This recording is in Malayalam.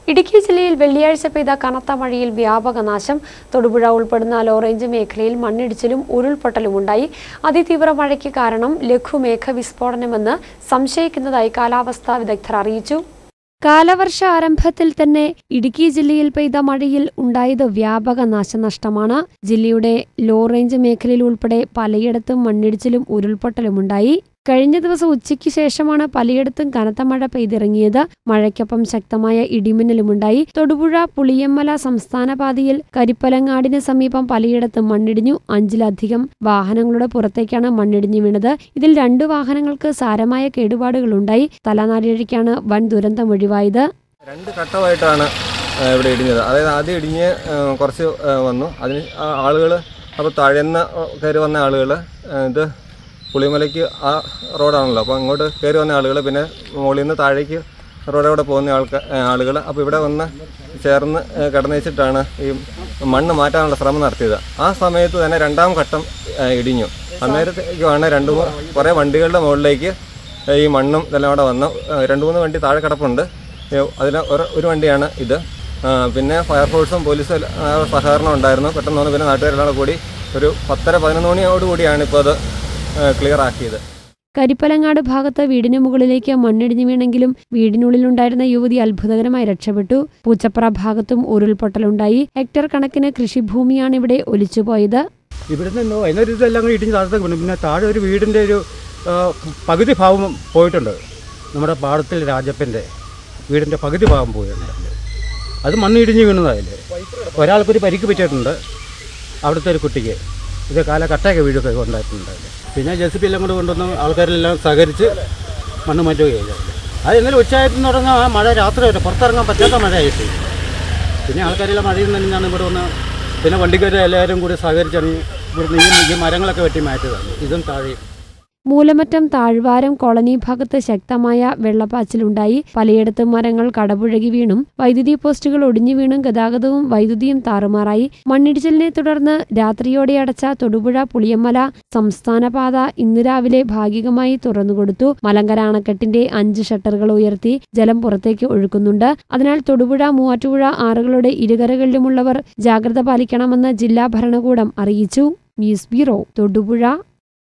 ഇടുക്കി ജില്ലയിൽ വെള്ളിയാഴ്ച പെയ്ത കനത്ത മഴയിൽ വ്യാപക നാശം തൊടുപുഴ ഉൾപ്പെടുന്ന ലോറേഞ്ച് മേഖലയിൽ മണ്ണിടിച്ചിലും ഉരുൾപൊട്ടലും ഉണ്ടായി അതിതീവ്ര മഴയ്ക്ക് കാരണം ലഘുമേഘ വിസ്ഫോടനമെന്ന് സംശയിക്കുന്നതായി കാലാവസ്ഥാ വിദഗ്ധർ അറിയിച്ചു കാലവർഷ ആരംഭത്തിൽ തന്നെ ഇടുക്കി ജില്ലയിൽ പെയ്ത മഴയിൽ ഉണ്ടായത് വ്യാപക നാശനഷ്ടമാണ് ജില്ലയുടെ ലോ റേഞ്ച് മേഖലയിൽ ഉൾപ്പെടെ പലയിടത്തും മണ്ണിടിച്ചിലും ഉരുൾപൊട്ടലുമുണ്ടായി കഴിഞ്ഞ ദിവസം ഉച്ചയ്ക്ക് ശേഷമാണ് പലയിടത്തും കനത്ത മഴ പെയ്തിറങ്ങിയത് മഴയ്ക്കൊപ്പം ശക്തമായ ഇടിമിന്നലുമുണ്ടായി തൊടുപുഴ പുളിയമ്മല സംസ്ഥാന പാതയിൽ കരിപ്പലങ്ങാടിന് സമീപം പലയിടത്തും മണ്ണിടിഞ്ഞു അഞ്ചിലധികം വാഹനങ്ങളുടെ പുറത്തേക്കാണ് മണ്ണിടിഞ്ഞു വീണത് ഇതിൽ രണ്ടു വാഹനങ്ങൾക്ക് സാരമായ കേടുപാടുകളുണ്ടായി തലനാരിഴയ്ക്കാണ് വൻ ദുരന്തം ഒഴിവായത് രണ്ട് ഘട്ടമായിട്ടാണ് ആ, ഇവിടെ ഇടിഞ്ഞത് അതായത് ആദ്യം ഇടിഞ്ഞ് ആ, കുറച്ച് ആ, വന്നു അതിന് ആളുകൾ അപ്പോൾ താഴേന്ന് കയറി വന്ന ആളുകൾ ഇത് പുളിമലയ്ക്ക് ആ റോഡാണല്ലോ അപ്പോൾ അങ്ങോട്ട് കയറി വന്ന ആളുകൾ പിന്നെ മുകളിൽ നിന്ന് താഴേക്ക് റോഡോടെ പോകുന്ന ആൾക്കാർ ആളുകൾ അപ്പോൾ ഇവിടെ വന്ന് ചേർന്ന് ആ, കിടന്ന് വെച്ചിട്ടാണ് ഈ മണ്ണ് മാറ്റാനുള്ള ശ്രമം നടത്തിയത് ആ സമയത്ത് തന്നെ രണ്ടാം ഘട്ടം ആ, ഇടിഞ്ഞു അന്നേരത്തേക്കുമാണ് രണ്ട് മൂ- കുറേ വണ്ടികളുടെ മുകളിലേക്ക് ഈ മണ്ണും ഇതെല്ലാം കൂടെ വന്ന് ആ, രണ്ട് മൂന്ന് വണ്ടി താഴെ കിടപ്പുണ്ട് അതിൽ ഒരു വണ്ടിയാണ് ഇത് ആ, പിന്നെ ഫയർഫോഴ്സും പോലീസും എല്ലാം, ആ, സഹകരണം ഉണ്ടായിരുന്നു പെട്ടെന്ന് വന്ന് പിന്നെ നാട്ടുകാരെല്ലാം കൂടി ഒരു പത്തര പതിനൊന്ന് മണിയോട് കൂടിയാണ് ഇപ്പോൾ അത് ക്ലിയർ ആക്കിയത് കരിപ്പലങ്ങാട് ഭാഗത്ത് വീടിന് മുകളിലേക്ക് മണ്ണിടിഞ്ഞു വീണെങ്കിലും വീടിനുള്ളിലുണ്ടായിരുന്ന യുവതി അത്ഭുതകരമായി രക്ഷപ്പെട്ടു പൂച്ചപ്ര ഭാഗത്തും ഉരുൾപൊട്ടലുണ്ടായി ഹെക്ടർ കണക്കിന് കൃഷിഭൂമിയാണ് ഇവിടെ ഒലിച്ചുപോയത് ഇവിടെ നിന്ന് അതിനൊരു ഇതെല്ലാം കൂടി ഇടിഞ്ഞ് താഴത്തേക്ക് വീണു പിന്നെ താഴെ ഒരു വീടിൻ്റെ ഒരു ആ, പകുതി ഭാഗം പോയിട്ടുണ്ട് നമ്മുടെ പാടത്തിൽ രാജപ്പൻ്റെ വീടിൻ്റെ പകുതി ഭാഗം പോയിട്ടുണ്ട് അത് മണ്ണ് ഇടിഞ്ഞ് വീണതായില്ലേ ഒരാൾക്കൊരു പരിക്ക് പറ്റിയിട്ടുണ്ട് അവിടുത്തെ ഒരു കുട്ടിക്ക് ഇത് കാല കട്ടയൊക്കെ വീഴൊക്കെ ഉണ്ടായിട്ടുണ്ട് പിന്നെ ജെ സി പി എല്ലാം കൂടെ കൊണ്ടുവന്ന് ആൾക്കാരെല്ലാം സഹകരിച്ച് മണ്ണ് മാറ്റുകയാണ് അത് ഇന്നലെ ഉച്ചയായിട്ടെന്ന് പറഞ്ഞാൽ ആ മഴ രാത്രി വരെ പുറത്തിറങ്ങാൻ പറ്റാത്ത മഴയായിട്ട് പിന്നെ ആൾക്കാരെല്ലാം മഴയിൽ നിന്നാണ് ഇവിടെ വന്ന് പിന്നെ വണ്ടിക്കാർ എല്ലാവരും കൂടി സഹകരിച്ചാണ് ഈ ഇവിടുന്ന് ഈ ഈ മരങ്ങളൊക്കെ വെട്ടി മാറ്റിയതാണ് ഇതും താഴെയും മൂലമറ്റം താഴ്വാരം കോളനി ഭാഗത്ത് ശക്തമായ വെള്ളപ്പാച്ചിലുണ്ടായി പലയിടത്തും മരങ്ങൾ കടപുഴകി വീണും വൈദ്യുതി പോസ്റ്റുകൾ ഒടിഞ്ഞു വീണും ഗതാഗതവും വൈദ്യുതിയും താറുമാറായി മണ്ണിടിച്ചിലിനെ തുടർന്ന് രാത്രിയോടെ അടച്ച തൊടുപുഴ പുളിയമ്മല സംസ്ഥാന പാത ഇന്ന് രാവിലെ ഭാഗികമായി തുറന്നുകൊടുത്തു മലങ്കര അണക്കെട്ടിന്റെ അഞ്ച് ഷട്ടറുകൾ ഉയർത്തി ജലം പുറത്തേക്ക് ഒഴുക്കുന്നുണ്ട് അതിനാൽ തൊടുപുഴ മൂവാറ്റുപുഴ ആറുകളുടെ ഇരുകരകളിലുമുള്ളവർ ജാഗ്രത പാലിക്കണമെന്ന് ജില്ലാ ഭരണകൂടം അറിയിച്ചു ന്യൂസ് ബ്യൂറോ തൊടുപുഴ